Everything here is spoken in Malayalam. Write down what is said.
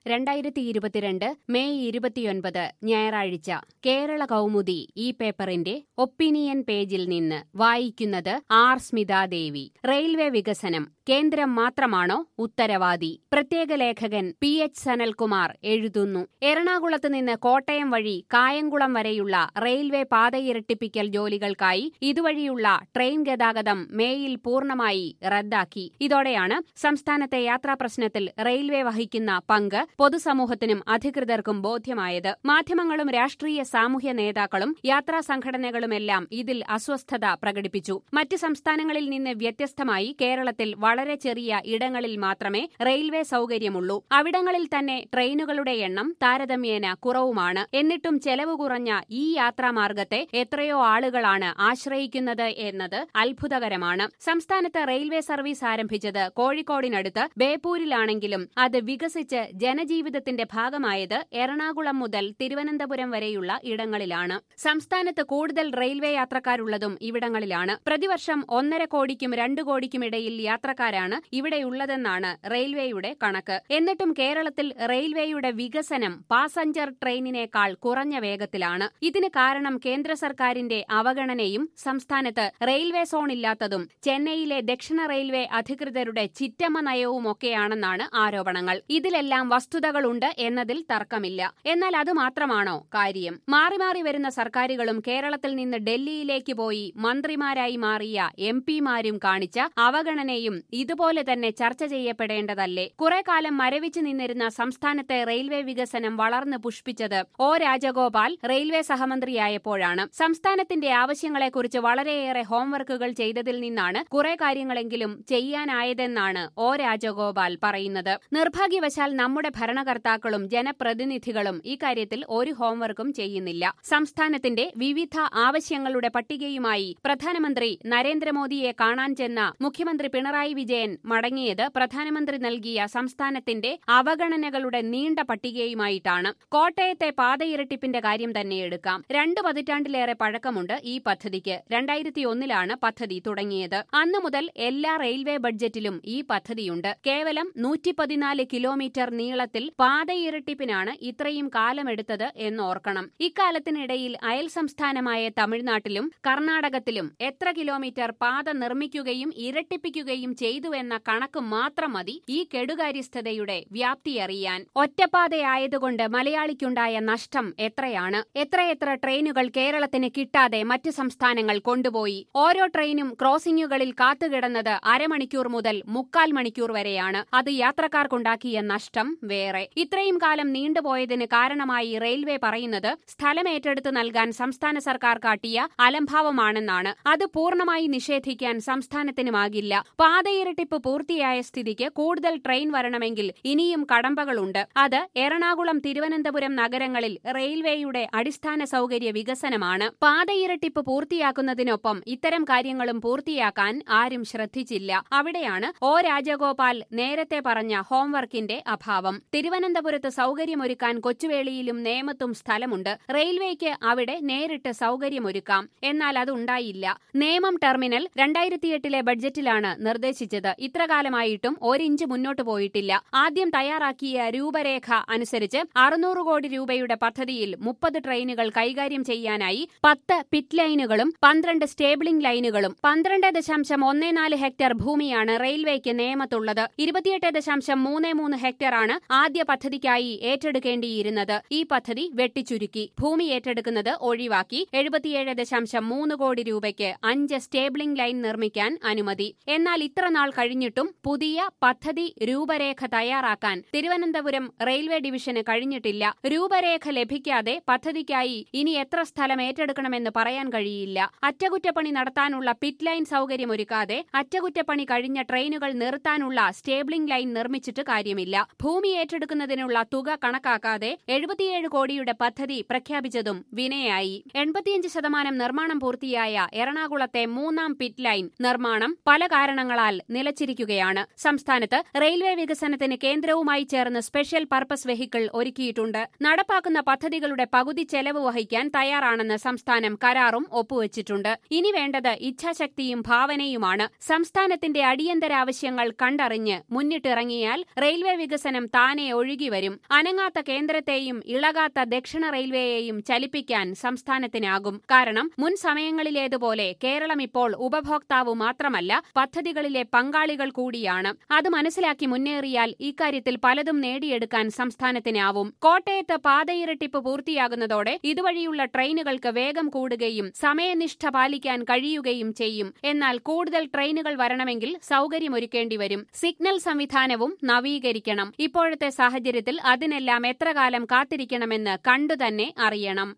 രണ്ടായിരത്തി ഇരുപത്തിരണ്ട് മെയ് ഇരുപത്തിയൊൻപത് ഞായറാഴ്ച കേരള കൗമുദി ഈ പേപ്പറിന്റെ ഒപ്പീനിയൻ പേജിൽ നിന്ന് വായിക്കുന്നത് ആർ സ്മിതാദേവി റെയിൽവേ വികസനം കേന്ദ്രം മാത്രമാണോ ഉത്തരവാദി പ്രത്യേക ലേഖകൻ പി എച്ച് സനൽകുമാർ എഴുതുന്നു എറണാകുളത്ത് നിന്ന് കോട്ടയം വഴി കായംകുളം വരെയുള്ള റെയിൽവേ പാതയിരട്ടിപ്പിക്കൽ ജോലികൾക്കായി ഇതുവഴിയുള്ള ട്രെയിൻ ഗതാഗതം മേയിൽ പൂർണ്ണമായി റദ്ദാക്കി ഇതോടെയാണ് സംസ്ഥാനത്തെ യാത്രാ പ്രശ്നത്തിൽ റെയിൽവേ വഹിക്കുന്ന പങ്ക് പൊതുസമൂഹത്തിനും അധികൃതർക്കും ബോധ്യമായത് മാധ്യമങ്ങളും രാഷ്ട്രീയ സാമൂഹ്യ നേതാക്കളും യാത്രാ സംഘടനകളുമെല്ലാം ഇതിൽ അസ്വസ്ഥത പ്രകടിപ്പിച്ചു മറ്റ് സംസ്ഥാനങ്ങളിൽ നിന്ന് വ്യത്യസ്തമായി കേരളത്തിൽ വളരെ ചെറിയ ഇടങ്ങളിൽ മാത്രമേ റെയിൽവേ സൗകര്യമുള്ളൂ അവിടങ്ങളിൽ തന്നെ ട്രെയിനുകളുടെ എണ്ണം താരതമ്യേന കുറവുമാണ് എന്നിട്ടും ചെലവ് കുറഞ്ഞ ഈ യാത്രാമാർഗത്തെ എത്രയോ ആളുകളാണ് ആശ്രയിക്കുന്നത് എന്നത് അത്ഭുതകരമാണ് സംസ്ഥാനത്ത് റെയിൽവേ സർവീസ് ആരംഭിച്ചത് കോഴിക്കോടിനടുത്ത് ബേപ്പൂരിലാണെങ്കിലും അത് വികസിച്ച് ജനജീവിതത്തിന്റെ ഭാഗമായത് എറണാകുളം മുതൽ തിരുവനന്തപുരം വരെയുള്ള ഇടങ്ങളിലാണ് സംസ്ഥാനത്ത് കൂടുതൽ റെയിൽവേ യാത്രക്കാരുള്ളതും ഇവിടങ്ങളിലാണ് പ്രതിവർഷം ഒന്നര കോടിക്കും രണ്ടു കോടിക്കും ഇടയിൽ യാത്രക്കാരാണ് ഇവിടെയുള്ളതെന്നാണ് റെയിൽവേയുടെ കണക്ക് എന്നിട്ടും കേരളത്തിൽ റെയിൽവേയുടെ വികസനം പാസഞ്ചർ ട്രെയിനിനേക്കാൾ കുറഞ്ഞ വേഗത്തിലാണ് ഇതിന് കാരണം കേന്ദ്ര സർക്കാരിന്റെ അവഗണനയും സംസ്ഥാനത്ത് റെയിൽവേ സോൺ ഇല്ലാത്തതും ചെന്നൈയിലെ ദക്ഷിണ റെയിൽവേ അധികൃതരുടെ ചിറ്റമ്മ നയവുമൊക്കെയാണെന്നാണ് ആരോപണങ്ങൾ ഇതിലെല്ലാം വസ്തുതകളുണ്ട് എന്നതിൽ തർക്കമില്ല എന്നാൽ അത് മാത്രമാണോ കാര്യം മാറി മാറി വരുന്ന സർക്കാരുകളും കേരളത്തിൽ നിന്ന് ഡൽഹിയിലേക്ക് പോയി മന്ത്രിമാരായി മാറിയ എം പിമാരും കാണിച്ച അവഗണനയും ഇതുപോലെ തന്നെ ചർച്ച ചെയ്യപ്പെടേണ്ടതല്ലേ കുറെ കാലം മരവിച്ചു നിന്നിരുന്ന സംസ്ഥാനത്തെ റെയിൽവേ വികസനം വളർന്നു പുഷ്പിച്ചത് ഒ രാജഗോപാൽ റെയിൽവേ സഹമന്ത്രിയായപ്പോഴാണ് സംസ്ഥാനത്തിന്റെ ആവശ്യങ്ങളെക്കുറിച്ച് വളരെയേറെ ഹോംവർക്കുകൾ ചെയ്തതിൽ നിന്നാണ് കുറെ കാര്യങ്ങളെങ്കിലും ചെയ്യാനായതെന്നാണ് ഒ രാജഗോപാൽ പറയുന്നത് നിർഭാഗ്യവശാൽ നമ്മുടെ ഭരണകർത്താക്കളും ജനപ്രതിനിധികളും ഇക്കാര്യത്തിൽ ഒരു ഹോംവർക്കും ചെയ്യുന്നില്ല സംസ്ഥാനത്തിന്റെ വിവിധ ആവശ്യങ്ങളുടെ പട്ടികയുമായി പ്രധാനമന്ത്രി നരേന്ദ്രമോദിയെ കാണാൻ ചെന്ന മുഖ്യമന്ത്രി പിണറായി വിജയൻ മടങ്ങിയത് പ്രധാനമന്ത്രി നൽകിയ സംസ്ഥാനത്തിന്റെ അവഗണനകളുടെ നീണ്ട പട്ടികയുമായിട്ടാണ് കോട്ടയത്തെ പാതയിരട്ടിപ്പിന്റെ കാര്യം തന്നെ എടുക്കാം രണ്ട് പതിറ്റാണ്ടിലേറെ പഴക്കമുണ്ട് ഈ പദ്ധതിക്ക് രണ്ടായിരത്തി ഒന്നിലാണ് പദ്ധതി തുടങ്ങിയത് അന്നു മുതൽ എല്ലാ റെയിൽവേ ബഡ്ജറ്റിലും ഈ പദ്ധതിയുണ്ട് കേവലം നൂറ്റി പതിനാല് കിലോമീറ്റർ നീളത്തിൽ പാതയിരട്ടിപ്പിനാണ് ഇത്രയും കാലമെടുത്തത് എന്നോർക്കണം ഇക്കാലത്തിനിടയിൽ അയൽ സംസ്ഥാനമായ തമിഴ്നാട്ടിലും കർണാടകത്തിലും എത്ര കിലോമീറ്റർ പാത നിർമ്മിക്കുകയും ഇരട്ടിപ്പിക്കുകയും ചെയ്തുവെന്ന കണക്ക് മാത്രം മതി ഈ കെടുകാര്യസ്ഥതയുടെ വ്യാപ്തിയറിയാൻ ഒറ്റപ്പാതയായതുകൊണ്ട് മലയാളിക്കുണ്ടായ നഷ്ടം എത്രയാണ് എത്രയെത്ര ട്രെയിനുകൾ കേരളത്തിന് കിട്ടാതെ മറ്റ് സംസ്ഥാനങ്ങൾ കൊണ്ടുപോയി ഓരോ ട്രെയിനും ക്രോസിംഗുകളിൽ കാത്തുകിടന്നത് അരമണിക്കൂർ മുതൽ മുക്കാൽ മണിക്കൂർ വരെയാണ് അത് യാത്രക്കാർക്കുണ്ടാക്കിയ നഷ്ടം വേറെ ഇത്രയും കാലം നീണ്ടുപോയതിന് കാരണമായി റെയിൽവേ പറയുന്നത് സ്ഥലം ഏറ്റെടുത്ത് നൽകാൻ സംസ്ഥാന സർക്കാർ കാട്ടിയ അലംഭാവമാണെന്നാണ് അത് പൂർണ്ണമായി നിഷേധിക്കാൻ സംസ്ഥാനത്തിനുമാകില്ല പാതയിരട്ടിപ്പ് പൂർത്തിയായ സ്ഥിതിക്ക് കൂടുതൽ ട്രെയിൻ വരണമെങ്കിൽ ഇനിയും കടമ്പകളുണ്ട് അത് എറണാകുളം തിരുവനന്തപുരം നഗരങ്ങളിൽ റെയിൽവേയുടെ അടിസ്ഥാന സൗകര്യ വികസനമാണ് പാതയിരട്ടിപ്പ് പൂർത്തിയാക്കുന്നതിനൊപ്പം ഇത്തരം കാര്യങ്ങളും പൂർത്തിയാക്കാൻ ആരും ശ്രദ്ധിച്ചില്ല അവിടെയാണ് ഒ രാജഗോപാൽ നേരത്തെ പറഞ്ഞ ഹോംവർക്കിന്റെ അഭാവം തിരുവനന്തപുരത്ത് സൗകര്യമൊരുക്കാൻ കൊച്ചുവേളിയിലും നേമത്തും സ്ഥലമുണ്ട് റെയിൽവേക്ക് അവിടെ നേരിട്ട് സൗകര്യമൊരുക്കാം എന്നാൽ അതുണ്ടായില്ല നേമം ടെർമിനൽ രണ്ടായിരത്തിയെട്ടിലെ ബഡ്ജറ്റിലാണ് നിർദ്ദേശിച്ചത് ഇത്രകാലമായിട്ടും ഒരിഞ്ച് മുന്നോട്ടു പോയിട്ടില്ല ആദ്യം തയ്യാറാക്കിയ രൂപരേഖ അനുസരിച്ച് അറുന്നൂറ് കോടി രൂപയുടെ പദ്ധതിയിൽ മുപ്പത് ട്രെയിനുകൾ കൈകാര്യം ചെയ്യാനായി പത്ത് പിറ്റ് ലൈനുകളും പന്ത്രണ്ട് സ്റ്റേബിളിംഗ് ലൈനുകളും പന്ത്രണ്ട് ദശാംശം ഒന്നേ നാല് ഹെക്ടർ ഭൂമിയാണ് റെയിൽവേക്ക് നേമത്തുള്ളത് ഇരുപത്തിയെട്ട് ദശാംശം മൂന്ന് മൂന്ന് ഹെക്ടറാണ് ആദ്യ പദ്ധതിക്കായി ഏറ്റെടുക്കേണ്ടിയിരുന്നത് ഈ പദ്ധതി വെട്ടിച്ചുരുക്കി ഭൂമി ഏറ്റെടുക്കുന്നത് ഒഴിവാക്കി എഴുപത്തിയേഴ് ദശാംശം മൂന്ന് കോടി രൂപയ്ക്ക് അഞ്ച് സ്റ്റേബിളിംഗ് ലൈൻ നിർമ്മിക്കാൻ അനുമതി എന്നാൽ ഇത്ര നാൾ കഴിഞ്ഞിട്ടും പുതിയ പദ്ധതി രൂപരേഖ തയ്യാറാക്കാൻ തിരുവനന്തപുരം റെയിൽവേ ഡിവിഷന് കഴിഞ്ഞിട്ടില്ല രൂപരേഖ ലഭിക്കാതെ പദ്ധതിക്കായി ഇനി എത്ര സ്ഥലം ഏറ്റെടുക്കണമെന്ന് പറയാൻ കഴിയില്ല അറ്റകുറ്റപ്പണി നടത്താനുള്ള പിറ്റ് ലൈൻ സൗകര്യമൊരുക്കാതെ അറ്റകുറ്റപ്പണി കഴിഞ്ഞ ട്രെയിനുകൾ നിർത്താനുള്ള സ്റ്റേബിളിംഗ് ലൈൻ നിർമ്മിച്ചിട്ട് കാര്യമില്ല ഭൂമി ഏറ്റെടുക്കുന്നതിനുള്ള തുക കണക്കാക്കാതെ എഴുപത്തിയേഴ് കോടിയുടെ പദ്ധതി പ്രഖ്യാപിച്ചതും വിനയായി എൺപത്തിയഞ്ച് ശതമാനം നിർമ്മാണം പൂർത്തിയായ എറണാകുളത്തെ മൂന്നാം പിറ്റ് ലൈൻ നിർമ്മാണം പല കാരണങ്ങളാൽ നിലച്ചിരിക്കുകയാണ് സംസ്ഥാനത്ത് റെയിൽവേ വികസനത്തിന് കേന്ദ്രവുമായി ചേർന്ന് സ്പെഷ്യൽ പർപ്പസ് വെഹിക്കിൾ ഒരുക്കിയിട്ടുണ്ട് നടപ്പാക്കുന്ന പദ്ധതികളുടെ പകുതി ചെലവ് വഹിക്കാൻ തയ്യാറാണെന്ന് സംസ്ഥാനം കരാറും ഒപ്പുവച്ചിട്ടുണ്ട് ഇനി വേണ്ടത് ഇച്ഛാശക്തിയും ഭാവനയുമാണ് സംസ്ഥാനത്തിന്റെ അടിയന്തര ആവശ്യങ്ങൾ കണ്ടറിഞ്ഞ് മുന്നിട്ടിറങ്ങിയാൽ റെയിൽവേ വികസനം താനെ ഒഴുകിവരും അനങ്ങാത്ത കേന്ദ്രത്തെയും ഇളകാത്ത ദക്ഷിണ റെയിൽവേയെയും ചലിപ്പിക്കാൻ സംസ്ഥാനത്തിനാകും കാരണം മുൻ സമയങ്ങളിലേതുപോലെ കേരളം ഇപ്പോൾ ഉപഭോക്താവ് മാത്രമല്ല പദ്ധതികളിലെ പങ്കാളികൾ കൂടിയാണ് അത് മനസ്സിലാക്കി മുന്നേറിയാൽ ഇക്കാര്യത്തിൽ പലതും നേടിയെടുക്കാൻ സംസ്ഥാനത്തിനാവും കോട്ടയത്ത് പാതയിരട്ടിപ്പ് പൂർത്തിയാകുന്നതോടെ ഇതുവഴിയുള്ള ട്രെയിനുകൾക്ക് വേഗം കൂടുകയും സമയനിഷ്ഠ പാലിക്കാൻ കഴിയുകയും ചെയ്യും എന്നാൽ കൂടുതൽ ട്രെയിനുകൾ വരണമെങ്കിൽ സൗകര്യമൊരുക്കേണ്ടി വരും സിഗ്നൽ സംവിധാനവും നവീകരിക്കണം ഇപ്പോഴത്തെ സാഹചര്യത്തിൽ അതിനെല്ലാം എത്ര കാലം കാത്തിരിക്കണമെന്ന് കണ്ടുതന്നെ അറിയണം